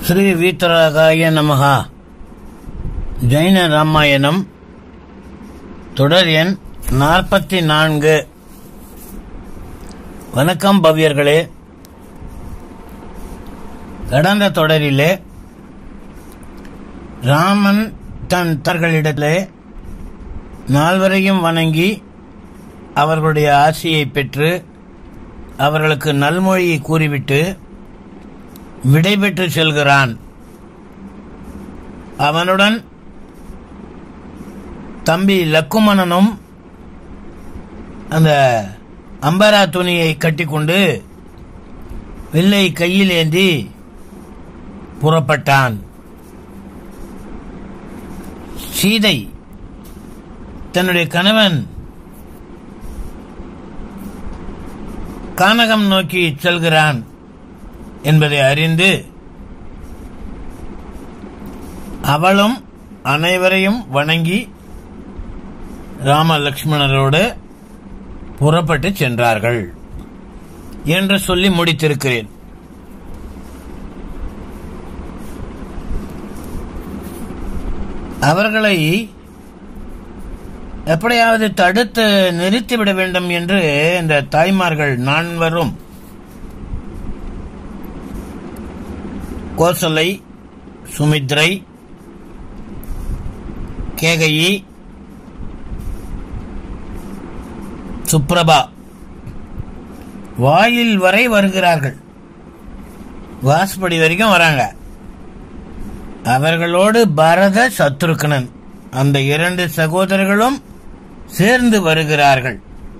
ஸ்ரீ வீத்தராகாய நமகா ஜெயின ராமாயணம் தொடர் எண் நாற்பத்தி நான்கு வணக்கம் பவ்யர்களே கடந்த தொடரிலே ராமன் தன் தர்களிடத்திலே நால்வரையும் வணங்கி அவர்களுடைய ஆசியை பெற்று அவர்களுக்கு நல்மொழியை கூறிவிட்டு விடைபெற்று செல்கிறான் அவனுடன் தம்பி லக்குமணனும் அந்த அம்பரா துணியை கட்டிக்கொண்டு வில்லை கையில் ஏந்தி புறப்பட்டான் சீதை தன்னுடைய கணவன் கானகம் நோக்கி செல்கிறான் என்பதை அறிந்து அவளும் அனைவரையும் வணங்கி ராம லக்ஷ்மணரோடு புறப்பட்டு சென்றார்கள் என்று சொல்லி முடித்திருக்கிறேன் அவர்களை எப்படியாவது தடுத்து நிறுத்திவிட வேண்டும் என்று இந்த தாய்மார்கள் நான்வரும் கோசலை சுமித்ரை கேகயி சுப்ரபா வாயில் வரை வருகிறார்கள் வாஸ்படி வரைக்கும் வராங்க அவர்களோடு பரத சத்ருக்கனன் அந்த இரண்டு சகோதரர்களும் சேர்ந்து வருகிறார்கள்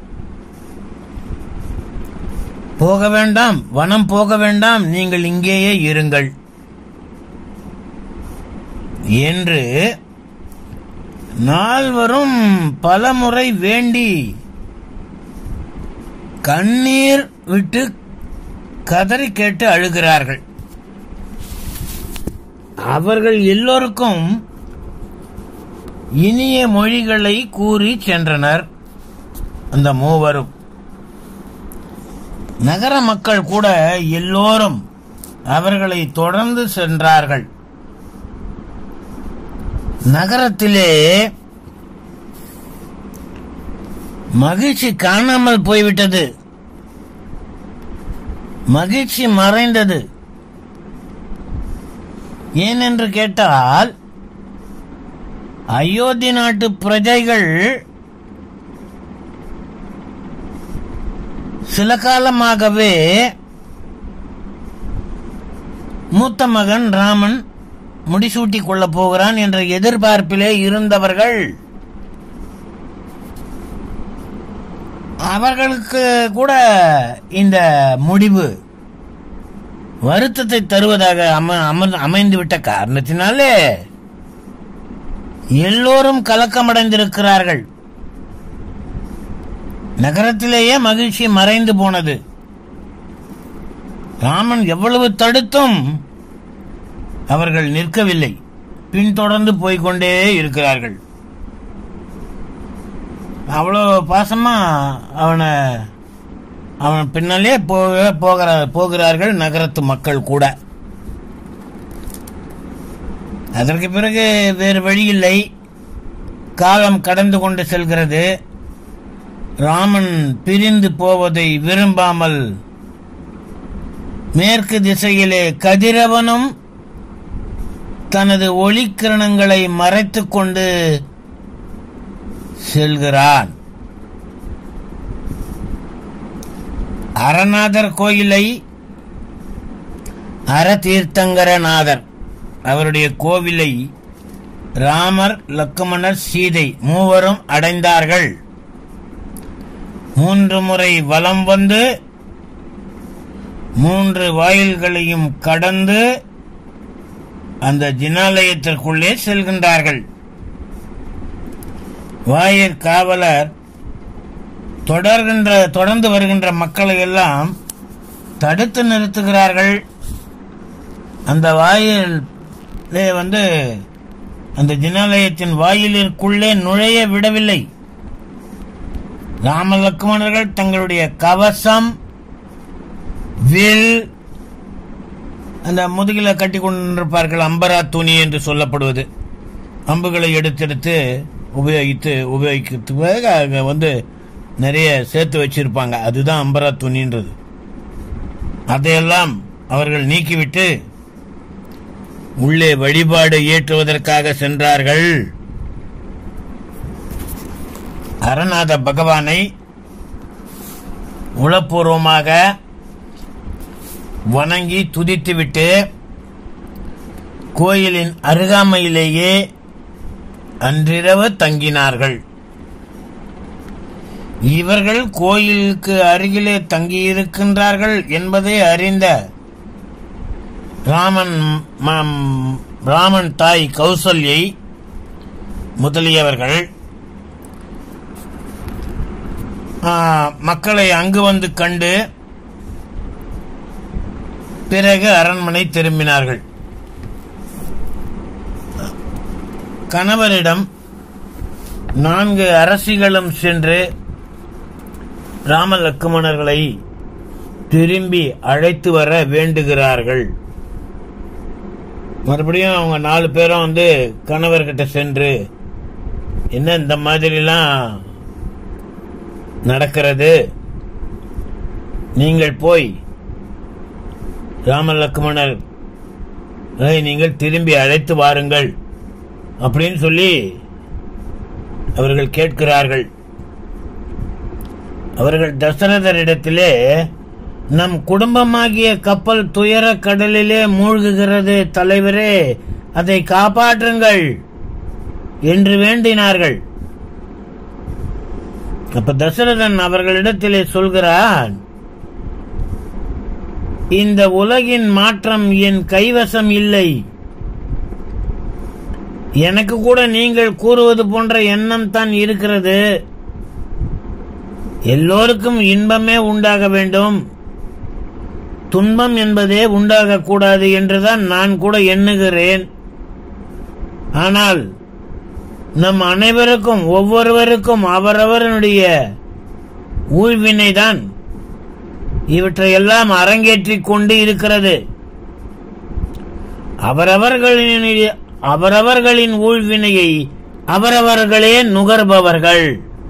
போக வேண்டாம் வனம் போக வேண்டாம் நீங்கள் இங்கேயே இருங்கள் என்று நால்வரும் பலமுறை வேண்டி கண்ணீர் விட்டு கதறி கேட்டு அழுகிறார்கள் அவர்கள் எல்லோருக்கும் இனிய மொழிகளை கூறி சென்றனர் அந்த மூவரும் நகர மக்கள் கூட எல்லோரும் அவர்களை தொடர்ந்து சென்றார்கள் நகரத்திலே மகிழ்ச்சி காணாமல் போய்விட்டது மகிழ்ச்சி மறைந்தது ஏனென்று கேட்டால் அயோத்தி நாட்டு பிரஜைகள் சில காலமாகவே மூத்த மகன் ராமன் முடிசூட்டி கொள்ளப் போகிறான் என்ற எதிர்பார்ப்பிலே இருந்தவர்கள் அவர்களுக்கு கூட இந்த முடிவு வருத்தத்தை தருவதாக அம அமர் அமைந்துவிட்ட காரணத்தினாலே எல்லோரும் கலக்கமடைந்திருக்கிறார்கள் நகரத்திலேயே மகிழ்ச்சி மறைந்து போனது ராமன் எவ்வளவு தடுத்தும் அவர்கள் நிற்கவில்லை பின்தொடர்ந்து போய்கொண்டே இருக்கிறார்கள் அவ்வளோ பாசமா அவனை அவன் பின்னாலே போக போகிற போகிறார்கள் நகரத்து மக்கள் கூட அதற்கு பிறகு வேறு வழி இல்லை காலம் கடந்து கொண்டு செல்கிறது ராமன் பிரிந்து போவதை விரும்பாமல் மேற்கு திசையிலே கதிரவனும் தனது ஒளிக்கிரணங்களை மறைத்துக் கொண்டு செல்கிறான் அறநாதர் கோயிலை அறதீர்த்தங்கரநாதர் அவருடைய கோவிலை ராமர் லக்குமணர் சீதை மூவரும் அடைந்தார்கள் மூன்று முறை வலம் வந்து மூன்று வாயில்களையும் கடந்து அந்த ஜினாலயத்திற்குள்ளே செல்கின்றார்கள் வாயிற் காவலர் தொடர்கின்ற தொடர்ந்து வருகின்ற மக்களை எல்லாம் தடுத்து நிறுத்துகிறார்கள் அந்த வாயில் வந்து அந்த ஜினாலயத்தின் வாயிலிற்குள்ளே நுழைய விடவில்லை ராமலக்குமணர்கள் தங்களுடைய கவசம் வில் அந்த முதுகில கட்டி கொண்டிருப்பார்கள் அம்பரா துணி என்று சொல்லப்படுவது அம்புகளை எடுத்தெடுத்து உபயோகித்து உபயோகிக்கிறதுக்காக அங்க வந்து நிறைய சேர்த்து வச்சிருப்பாங்க அதுதான் அம்பரா துணின்றது அதையெல்லாம் அவர்கள் நீக்கிவிட்டு உள்ளே வழிபாடு ஏற்றுவதற்காக சென்றார்கள் அரணாத பகவானை உளப்பூர்வமாக வணங்கி துதித்துவிட்டு கோயிலின் அருகாமையிலேயே அன்றிரவு தங்கினார்கள் இவர்கள் கோயிலுக்கு அருகிலே தங்கியிருக்கின்றார்கள் என்பதை அறிந்த ராமன் ம- ராமன் தாய் கௌசல்யை முதலியவர்கள் ஆ, மக்களை அங்கு வந்து கண்டு பிறகு அரண்மனை திரும்பினார்கள் கணவரிடம் நான்கு அரசிகளும் சென்று ராம லக்குமணர்களை திரும்பி அழைத்து வர வேண்டுகிறார்கள் மறுபடியும் அவங்க நாலு பேரும் வந்து கணவர்கிட்ட சென்று என்ன இந்த மாதிரிலாம் நடக்கிறது நீங்கள் போய் ராம லக்ஷ்மணர் "ஐ, நீங்கள் திரும்பி அழைத்து வாருங்கள் அப்படின்னு சொல்லி அவர்கள் கேட்கிறார்கள் அவர்கள் தசரதரிடத்திலே நம் குடும்பமாகிய கப்பல் துயர கடலிலே மூழ்குகிறது தலைவரே அதை காப்பாற்றுங்கள் என்று வேண்டினார்கள் அப்ப தசரதன் அவர்களிடத்திலே சொல்கிறான் இந்த உலகின் மாற்றம் என் கைவசம் இல்லை எனக்கு கூட நீங்கள் கூறுவது போன்ற எண்ணம் தான் இருக்கிறது எல்லோருக்கும் இன்பமே உண்டாக வேண்டும் துன்பம் என்பதே உண்டாகக் கூடாது என்றுதான் நான் கூட எண்ணுகிறேன் ஆனால் நம் அனைவருக்கும் ஒவ்வொருவருக்கும் அவரவருடைய ஊழ்வினைதான் இவற்றையெல்லாம் அரங்கேற்றிக் கொண்டு இருக்கிறது அவரவர்களின் அவரவர்களின் ஊழ்வினையை அவரவர்களே நுகர்பவர்கள்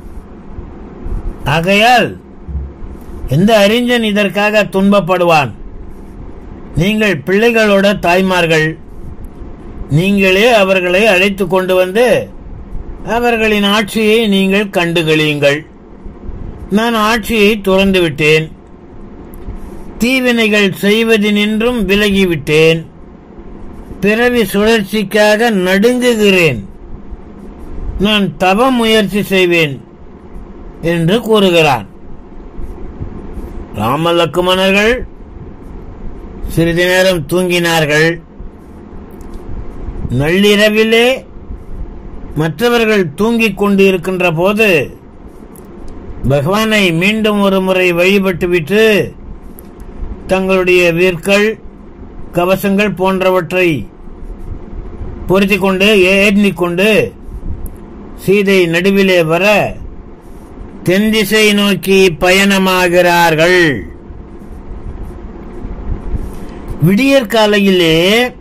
ஆகையால் எந்த அறிஞன் இதற்காக துன்பப்படுவான் நீங்கள் பிள்ளைகளோட தாய்மார்கள் நீங்களே அவர்களை அழைத்து கொண்டு வந்து அவர்களின் ஆட்சியை நீங்கள் கண்டுகளியுங்கள் நான் ஆட்சியை துறந்து விட்டேன் தீவினைகள் செய்வதினின்றும் விலகிவிட்டேன் பிறவி சுழற்சிக்காக நடுங்குகிறேன் நான் தவ முயற்சி செய்வேன் என்று கூறுகிறான் ராம லக்குமணர்கள் சிறிது நேரம் தூங்கினார்கள் நள்ளிரவிலே மற்றவர்கள் தூங்கிக் கொண்டிருக்கின்ற போது பகவானை மீண்டும் ஒரு முறை வழிபட்டுவிட்டு தங்களுடைய வீர்கள் கவசங்கள் போன்றவற்றை பொருத்திக் கொண்டு ஏற்றிக் கொண்டு சீதை நடுவிலே வர தென் திசை நோக்கி பயணமாகிறார்கள் விடியற் காலையிலே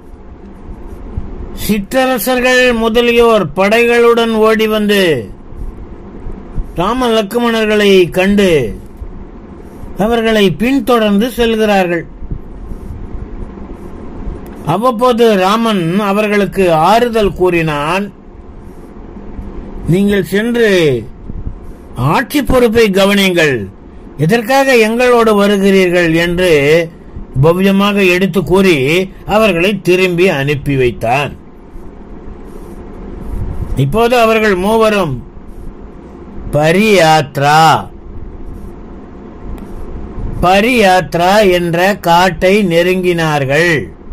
சிற்றரசர்கள் முதலியோர் படைகளுடன் ஓடி வந்து ராம லக்குமணர்களை கண்டு அவர்களை பின்தொடர்ந்து செல்கிறார்கள் அவ்வப்போது ராமன் அவர்களுக்கு ஆறுதல் கூறினான் நீங்கள் சென்று ஆட்சி பொறுப்பை கவனியுங்கள் எதற்காக எங்களோடு வருகிறீர்கள் என்று பவ்யமாக எடுத்து கூறி அவர்களை திரும்பி அனுப்பி வைத்தான் இப்போது அவர்கள் மூவரும் பரியாத்ரா பரியாத்ரா என்ற காட்டை நெருங்கினார்கள்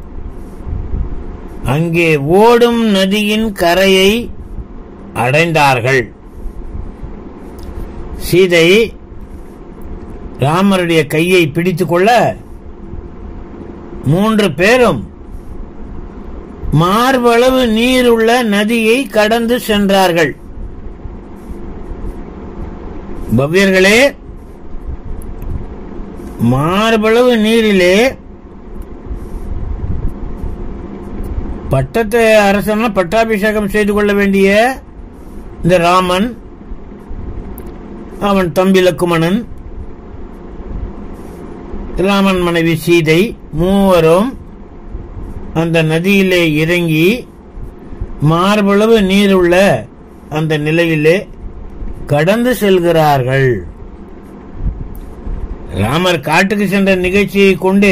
அங்கே ஓடும் நதியின் கரையை அடைந்தார்கள் சீதை ராமருடைய கையை பிடித்துக் கொள்ள மூன்று பேரும் மார்பளவு நீர் உள்ள நதியை கடந்து சென்றார்கள் பவ்யர்களே மார்பளவு நீரிலே பட்டத்து அரசனா பட்டாபிஷேகம் செய்து கொள்ள வேண்டிய இந்த ராமன் அவன் தம்பி லக்குமணன் ராமன் மனைவி சீதை மூவரும் அந்த நதியிலே இறங்கி மார்பளவு நீர் உள்ள அந்த நிலையிலே கடந்து செல்கிறார்கள் ராமர் காட்டுக்கு சென்ற நிகழ்ச்சியை கொண்டு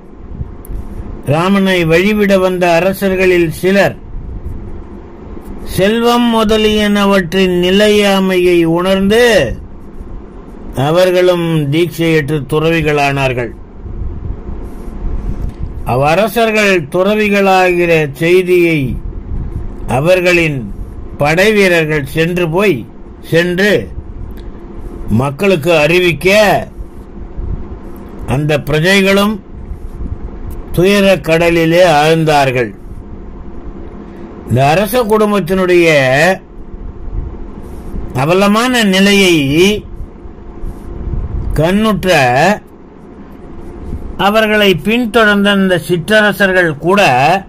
ராமனை வழிவிட வந்த அரசர்களில் சிலர் செல்வம் முதலியனவற்றின் நிலையாமையை உணர்ந்து அவர்களும் தீட்சையற்று துறவிகளானார்கள் அவ்வரசர்கள் துறவிகளாகிற செய்தியை அவர்களின் படை வீரர்கள் சென்று போய் சென்று மக்களுக்கு அறிவிக்க அந்த பிரஜைகளும் துயர கடலிலே ஆழ்ந்தார்கள் இந்த அரச குடும்பத்தினுடைய அவலமான நிலையை கண்ணுற்ற அவர்களை பின்தொடர்ந்த இந்த சிற்றரசர்கள் கூட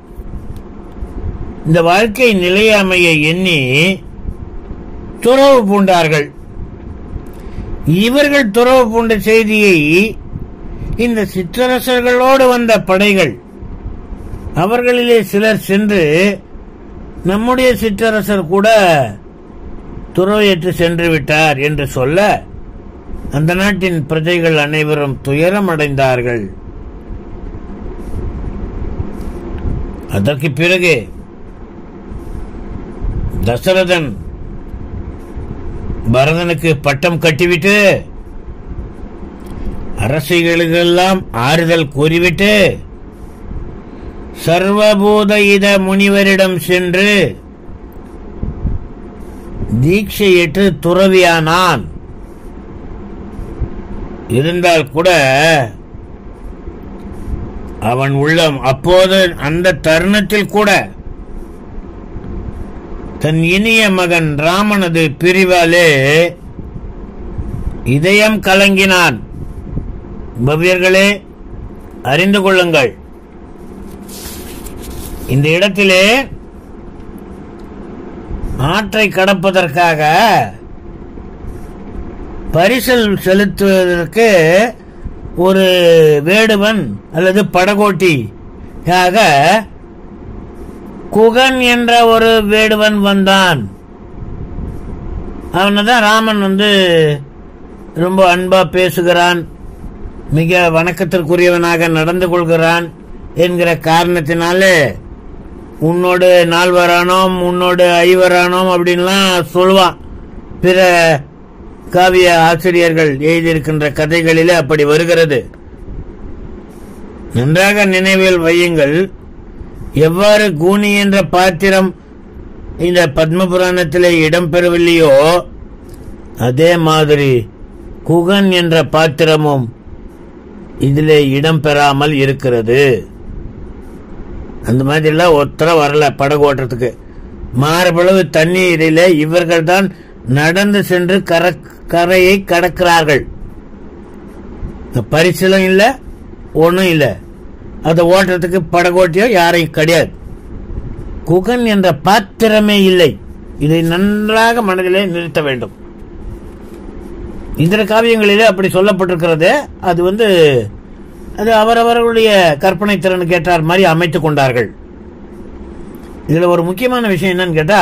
இந்த வாழ்க்கை நிலையாமையை எண்ணி துறவு பூண்டார்கள் இவர்கள் துறவு பூண்ட செய்தியை இந்த சிற்றரசர்களோடு வந்த படைகள் அவர்களிலே சிலர் சென்று நம்முடைய சிற்றரசர் கூட துறவையற்று சென்று விட்டார் என்று சொல்ல அந்த நாட்டின் பிரஜைகள் அனைவரும் துயரம் அடைந்தார்கள் அதற்கு பிறகு தசரதன் பரதனுக்கு பட்டம் கட்டிவிட்டு அரசிகளுக்கெல்லாம் ஆறுதல் கூறிவிட்டு சர்வபூத இத முனிவரிடம் சென்று தீட்சையிட்டு துறவியானான் இருந்தால் கூட அவன் உள்ளம் அப்போது அந்த தருணத்தில் கூட தன் இனிய மகன் ராமனது பிரிவாலே இதயம் கலங்கினான் பவ்யர்களே அறிந்து கொள்ளுங்கள் இந்த இடத்திலே ஆற்றை கடப்பதற்காக பரிசல் செலுத்துவதற்கு ஒரு வேடுவன் அல்லது படகோட்டியாக குகன் என்ற ஒரு வேடுவன் வந்தான் அவனை தான் ராமன் வந்து ரொம்ப அன்பா பேசுகிறான் மிக வணக்கத்திற்குரியவனாக நடந்து கொள்கிறான் என்கிற காரணத்தினாலே உன்னோடு நால்வரானோம் உன்னோடு ஐவரானோம் அப்படின்லாம் சொல்லுவான் பிற காவிய ஆசிரியர்கள் எழுதியிருக்கின்ற கதைகளிலே அப்படி வருகிறது நன்றாக நினைவில் வையுங்கள் எவ்வாறு கூனி என்ற பாத்திரம் இந்த பத்ம புராணத்திலே இடம்பெறவில்லையோ அதே மாதிரி குகன் என்ற பாத்திரமும் இதிலே இடம்பெறாமல் இருக்கிறது அந்த மாதிரிலாம் ஒருத்தர வரல படகு ஓட்டுறதுக்கு மார்பளவு தண்ணீரிலே இவர்கள் தான் நடந்து சென்று கர கரையை கடக்கிறார்கள் பரிசலும் இல்லை ஒன்றும் இல்லை அதை ஓட்டுறதுக்கு படகோட்டியோ யாரையும் கிடையாது குகன் என்ற பாத்திரமே இல்லை இதை நன்றாக மனதிலே நிறுத்த வேண்டும் இதர காவியங்களிலே அப்படி சொல்லப்பட்டிருக்கிறது அது வந்து அது அவரவர்களுடைய கற்பனை திறனுக்கு ஏற்றார் மாதிரி அமைத்துக் கொண்டார்கள் இதுல ஒரு முக்கியமான விஷயம் என்னன்னு கேட்டா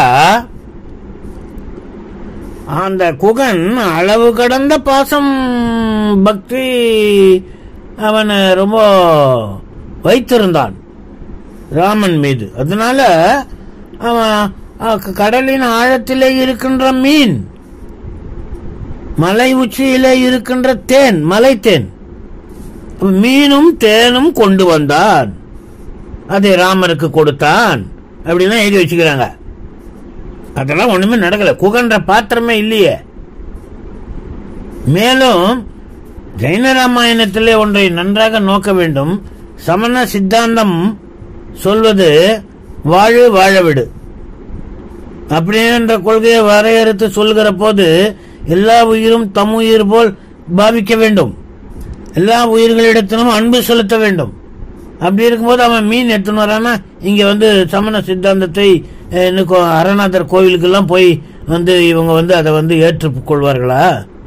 அந்த குகன் அளவு கடந்த பாசம் பக்தி அவன் ரொம்ப வைத்திருந்தான் ராமன் மீது அதனால அவன் அஹ், கடலின் ஆழத்திலே இருக்கின்ற மீன் மலை உச்சியிலே இருக்கின்ற தேன் மலை தேன் மீனும் தேனும் கொண்டு வந்தான் அதை ராமருக்கு கொடுத்தான் அப்படிலாம் எழுதி வச்சுக்கிறாங்க அதெல்லாம் ஒண்ணுமே நடக்கல குகன்ற பாத்திரமே இல்லையே மேலும் ஜெயின ராமாயணத்திலே ஒன்றை நன்றாக நோக்க வேண்டும் சமண சித்தாந்தம் சொல்வது வாழு வாழவிடு அப்படின்ற கொள்கையை வரையறுத்து சொல்கிற போது எல்லா உயிரும் தம் உயிர் போல் பாவிக்க வேண்டும் எல்லா உயிர்களிடத்திலும் அன்பு செலுத்த வேண்டும் அப்படி இருக்கும்போது அவன் மீன் எடுத்துன்னு வரானா இங்க வந்து சமண சித்தாந்தத்தை அஹ், இன்னும் கோ- அரணாதர் கோவிலுக்கெல்லாம் போய் வந்து இவங்க வந்து அதை வந்து ஏற்றுக்கொள்வார்களா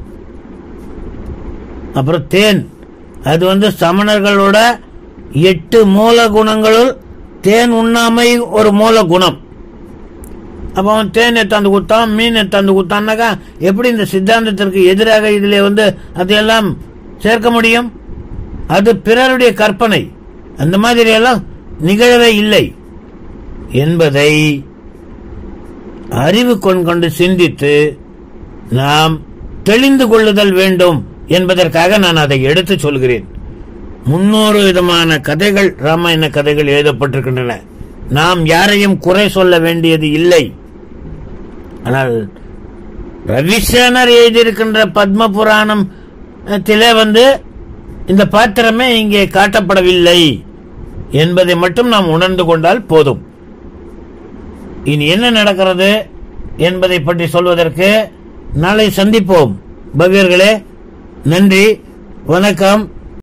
அப்புறம் தேன் அது வந்து சமணர்களோட எட்டு மூல குணங்களுள் தேன் உண்ணாமை ஒரு மூல குணம் அப்ப அவன் தேன் எடுத்தாந்து கொடுத்தான் மீன் எடுத்தாந்து கொடுத்தான்னாக்கா எப்படி இந்த சித்தாந்தத்திற்கு எதிராக இதில் வந்து அதையெல்லாம் சேர்க்க முடியும் அது பிறருடைய கற்பனை அந்த மாதிரி எல்லாம் நிகழவே இல்லை என்பதை அறிவு கொண் கொண்டு சிந்தித்து நாம் தெளிந்து கொள்ளுதல் வேண்டும் என்பதற்காக நான் அதை எடுத்து சொல்கிறேன் முன்னூறு விதமான கதைகள் ராமாயண கதைகள் எழுதப்பட்டிருக்கின்றன நாம் யாரையும் குறை சொல்ல வேண்டியது இல்லை ஆனால் ரவிசேனர் எழுதியிருக்கின்ற பத்ம புராணம் திலே வந்து இந்த பாத்திரமே இங்கே காட்டப்படவில்லை என்பதை மட்டும் நாம் உணர்ந்து கொண்டால் போதும் இனி என்ன நடக்கிறது என்பதை பற்றி சொல்வதற்கு நாளை சந்திப்போம் பகீர்களே நன்றி வணக்கம்